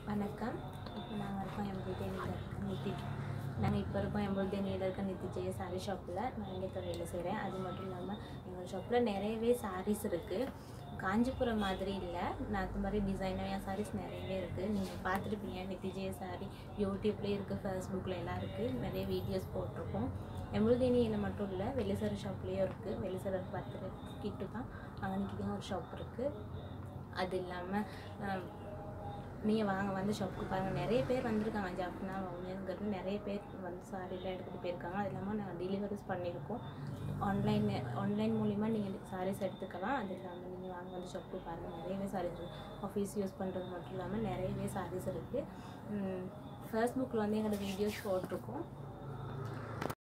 வணக்கம் இப்போ நாங்கள் இருக்கோம் எம்புல்தேனியில் இருக்க நித்தி நாங்கள் இப்போ இருக்கோம் எம்புல்தேனியில் இருக்க நித்தி ஜெய சாரீ ஷாப்பில் நான் இங்கே துறையில் செய்கிறேன் அது மட்டும் இல்லாமல் எங்கள் ஷாப்பில் நிறையவே சாரீஸ் இருக்குது காஞ்சிபுரம் மாதிரி இல்லை நான் அது மாதிரி டிசைனாக சாரீஸ் நிறையவே இருக்குது நீங்கள் பார்த்துருப்பீங்க நித்தி ஜெய சாரீ யூடியூப்லேயும் இருக்குது ஃபேஸ்புக்கில் எல்லாம் இருக்குது நிறைய வீடியோஸ் போட்டிருக்கோம் எம்புல்தேனியில் மட்டும் இல்லை வெளிசர ஷாப்லேயும் இருக்குது வெளிசரர் பத்து கிட்ட தான் அங்கனைக்கு ஒரு ஷாப் இருக்குது அது இல்லாமல் நீங்கள் வாங்க வந்து ஷாப்புக்கு பாருங்கள் நிறைய பேர் வந்திருக்காங்க ஜாப்னா ஒன்றுங்கிறது நிறைய பேர் வந்து சாரீலாம் எடுத்துகிட்டு போயிருக்காங்க அது இல்லாமல் நாங்கள் டெலிவரிஸ் பண்ணியிருக்கோம் ஆன்லைன் ஆன்லைன் மூலிமா நீங்கள் சாரீஸ் எடுத்துக்கலாம் அது இல்லாமல் நீங்கள் வாங்க வந்து ஷாப்புக்கு பாருங்கள் நிறையவே சாரீஸ் இருக்குது ஆஃபீஸ் யூஸ் பண்ணுறது மட்டும் இல்லாமல் நிறையவே சாரீஸ் இருக்குது ஃபேஸ்புக்கில் வந்து எங்களோட வீடியோஸ் போட்டிருக்கோம்